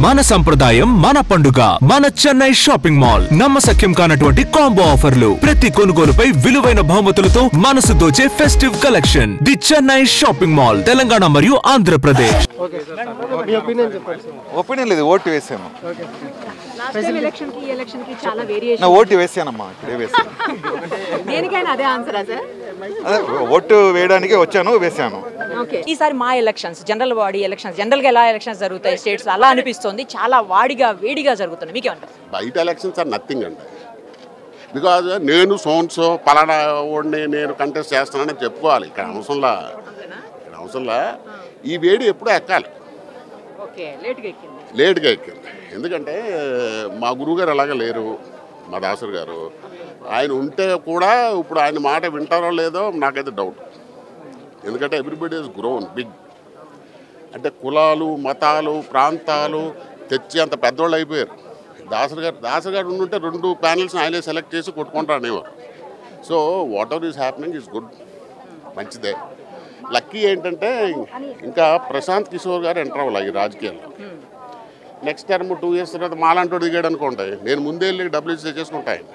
మన సంప్రదాయం మన పండుగ మన చెన్నై షాపింగ్ మాల్ నమ్మసక్యం కానటువంటి కాంబో ఆఫర్లు ప్రతి కొనుగోలుపై విలువైన బహుమతులతో మనసు దోచే festive collection the Chennai shopping mall Telangana మరియు ఆంధ్రప్రదేశ్ ఓకే మీ ఒపీనియన్ చెప్పండి సార్ ఒపీనియన్ లేదు ఓటు వేసాను ఓకే లాస్ట్ టైం ఎలక్షన్ కి ఎలక్షన్ కి చాలా నా వేరియేషన్ ఓటు వేసానమ్మా ఇక్కడే వేసాను దేనికైనా అదే ఆన్సరా సార్ అదే ఓటు వేయడానికి వచ్చాను వేసాను ఓకే ఈసారి మా ఎలక్షన్స్ జనరల్ బాడీ ఎలక్షన్స్ జనరల్గా ఎలా ఎలక్షన్స్ జరుగుతాయి స్టేట్స్ అలా అనిపిస్తుంది చాలా వాడిగా వేడిగా జరుగుతుంది మీకేమంటారు బయట ఎలక్షన్స్ ఆర్ నథింగ్ అండి బికాజ్ నేను సోన్సో పలానా ఓడిని నేను కంటెస్ట్ చేస్తున్నానని చెప్పుకోవాలి ఇక్కడ అవసరంలా ఇక్కడ అవసరంలా ఈ వేడి ఎప్పుడూ ఎక్కాలి ఓకే లేట్గా ఎక్కింది లేట్గా ఎక్కింది ఎందుకంటే మా గురువుగారు అలాగ లేరు మా దాసరి గారు ఆయన ఉంటే కూడా ఇప్పుడు ఆయన మాట వింటారో లేదో నాకైతే డౌట్ ఎందుకంటే ఎవ్రీబడి ఇస్ గ్రోన్ బిగ్ అంటే కులాలు మతాలు ప్రాంతాలు తెచ్చి అంత పెద్దోళ్ళు అయిపోయారు దాసరి గారు దాసరి గారు ఉండుంటే రెండు ప్యానల్స్ ఆయనే సెలెక్ట్ చేసి కొట్టుకుంటారు అనేవారు so whatever is happening is good మంచిదే లక్కీ ఏంటంటే ఇంకా ప్రశాంత్ కిషోర్ గారు ఎంటర్ అవ్వాలి ఈ రాజకీయాల్లో నెక్స్ట్ టర్మ్ టూ ఇయర్స్ తర్వాత మాలాంటి దిగాడు అనుకోండి నేను ముందే వెళ్ళి డబ్బులు ఇచ్చి తెచ్చేసుకుంటా ఆయన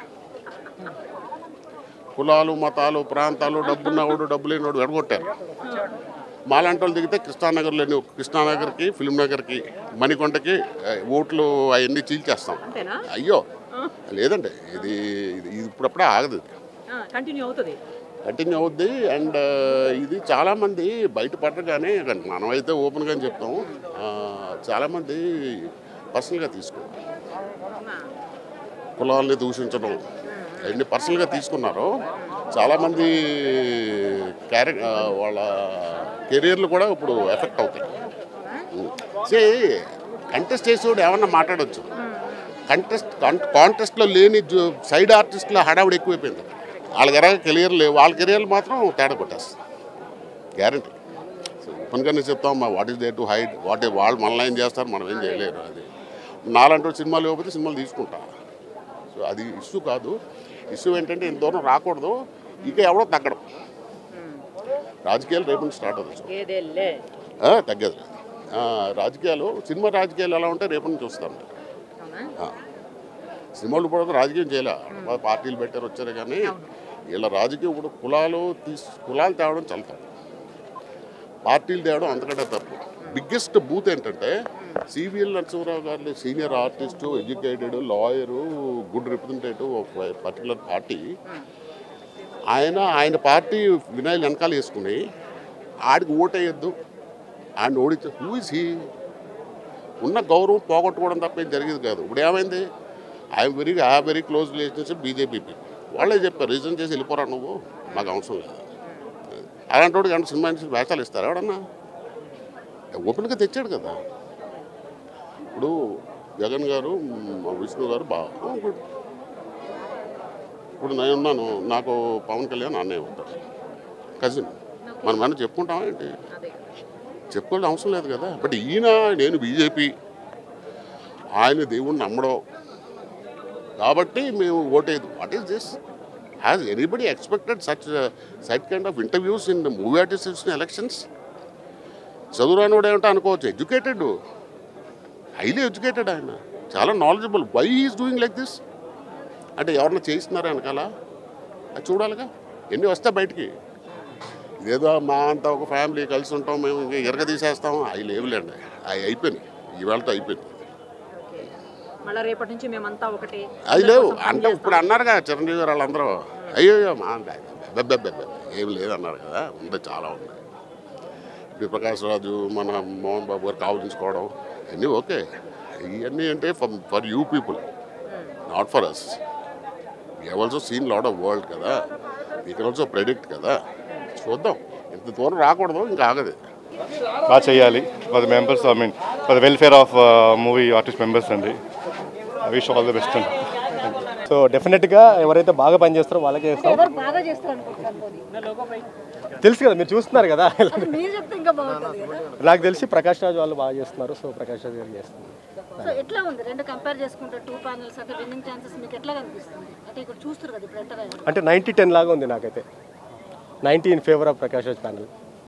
కులాలు మతాలు ప్రాంతాలు డబ్బున్నవాడు డబ్బు లేనివాడు ఎడగొట్టారు మాలాంటి వాళ్ళు దిగితే కృష్ణానగర్లో కృష్ణానగర్కి ఫిల్మ్ నగర్కి మణికొండకి ఆ, ఓట్లు అవన్నీ చీల్చేస్తాం అంతేనా అయ్యో లేదండి ఇది ఇది ఇది ఇప్పుడప్పుడే ఆగదు ఇది కంటిన్యూ అవుతుంది కంటిన్యూ అవుద్ది అండ్ ఇది చాలామంది బయటపడరు కానీ మనమైతే ఓపెన్గా చెప్తాం ఆ, చాలామంది పర్సనల్గా తీసుకున్నారు కులాలని దూషించడం అవన్నీ పర్సనల్గా తీసుకున్నారు చాలామంది క్యారె ఆ, వాళ్ళ కెరీర్లు కూడా ఇప్పుడు ఎఫెక్ట్ అవుతాయి సే కంటెస్ట్ చేసేవాడు ఏమన్నా మాట్లాడవచ్చు కంటెస్ట్ కాంటెస్ట్లో లేని జో- సైడ్ ఆర్టిస్టుల హడావుడి ఎక్కువైపోయింది వాళ్ళ దగ్గర కెరియర్ లేవు వాళ్ళ కెరియర్లు మాత్రం తేడా కొట్టేస్తారు గ్యారంటీ సో ఓపెన్గానే చెప్తాం మా what is there to hide what వాళ్ళు మనల్ని ఏం చేస్తారు మనం ఏం చేయలేరు అది నాలంటూ సినిమాలు లేకపోతే సినిమాలు తీసుకుంటా సో అది ఇష్యూ కాదు ఇష్యూ ఏంటంటే ఇంత దూరం రాకూడదు ఇక ఎవడో తగ్గడం రాజకీయాలు రేపు నుంచి స్టార్ట్ అవుతుంది ఏదేలే ఆ, తగ్గదు ఆ, రాజకీయాలు సినిమా రాజకీయాలు ఎలా ఉంటే రేపు నుంచి చూస్తాం ఆ. సినిమాలు ఇప్పుడు రాజకీయం చేయలే పార్టీలు పెట్టారు వచ్చారు కానీ వీళ్ళ రాజకీయం ఇప్పుడు కులాలు తీసు కులాలు తేవడం చాలా తప్పు పార్టీలు తేవడం అంతకంటే తప్పు బిగ్గెస్ట్ బూత్ ఏంటంటే సివిఎల్ నరసింహరావు గారు senior artist educated lawyer good representative of particular party ఆయన ఆయన పార్టీ వినాయలు వెనకాల వేసుకుని ఆడికి ఓటేయద్దు ఆయన ఓడించ హూ ఇస్ హీ ఉన్న గౌరవం పోగొట్టుకోవడం తప్ప ఏం జరిగేది కాదు ఇప్పుడు ఏమైంది I'm very I very close relationship BJP వాళ్ళే చెప్పారు రీజన్ చేసి వెళ్ళిపోరా నువ్వు మాకు అవసరం లేదు అలాంటి వాడికి అంటే సినిమా ఇండస్ట్రీ వేషాలు ఇస్తారా ఎవడన్నా ఓపెన్గా తెచ్చాడు కదా ఇప్పుడు జగన్ గారు మ్, విష్ణు గారు బాగా ఇప్పుడు నేను ఉన్నాను నాకు పవన్ కళ్యాణ్ అన్నయ్య ఉంటారు కజిన్ మనం ఏమన్నా చెప్పుకుంటామా ఏంటి చెప్పుకోవాల్సిన అవసరం లేదు కదా బట్ ఈయన నేను బీజేపీ ఆయన దేవుణ్ణి నమ్మడం కాబట్టి మేము ఓటేది what is this has anybody expected such such kind of interviews in movie artist elections చదువురానివాడు ఏమంటే అనుకోవచ్చు ఎడ్యుకేటెడ్ హైలీ ఎడ్యుకేటెడ్ ఆయన చాలా knowledgeable why is doing like this అంటే ఎవరన్నా చేయిస్తున్నారా వెనకాల అది చూడాలిగా ఎన్ని వస్తే బయటికి ఇదేదో మా అంతా ఒక ఫ్యామిలీ కలిసి ఉంటాం మేము ఇంకా ఎరగ తీసేస్తాం అవి లేవులేండి అవి అయిపోయినాయి ఇవాళతో అయిపోయింది మళ్ళీ రేపటి నుంచి మేమంతా ఒకటే అది లేవు అంటే ఇప్పుడు అన్నారుగా చిరంజీవి గారు వాళ్ళందరూ అయ్యో అయ్యో మా బెబ్బెబ్బెబ్బె ఏం లేదన్నారు కదా ఉంది చాలా ఉంది ఇప్పుడు ప్రకాష్ రాజు మన మోహన్ బాబు గారు కావలించుకోవడం అన్నీ ఓకే ఇవన్నీ అంటే for for you people not for us we also seen lot of world కదా వీ కెన్ ఆల్సో ప్రెడిక్ట్ కదా చూద్దాం ఇంత దూరం రాకూడదు ఇంకా ఆగదు బాగా చేయాలి for the members I mean for the welfare of movie artist members అండి I wish all the best అండి సో డెఫినెట్గా ఎవరైతే బాగా పనిచేస్తారో వాళ్ళకే చేస్తాం ఎవరు బాగా చేస్తారు అనుకుంటున్నారు మోదీ తెలుసు కదా మీరు చూస్తున్నారు కదా మీరు చెప్తే ఇంకా బాగుంటుంది కదా నాకు తెలిసి ప్రకాష్ రాజ్ వాళ్ళు బాగా చేస్తున్నారు సో ప్రకాష్ రాజ్ గారు చేస్తున్నారు సో ఎట్లా ఉంది రెండు కంపేర్ చేసుకుంటే టూ ప్యానల్స్ అంటే విన్నింగ్ ఛాన్సెస్ మీకు ఎట్లా కనిపిస్తుంది అంటే ఇక్కడ చూస్తారు కదా ఇప్పుడు ఎంటర్ అయ్యారు అంటే నైంటీ టెన్ లాగా ఉంది నాకైతే ninety in favour of Prakash Raj panel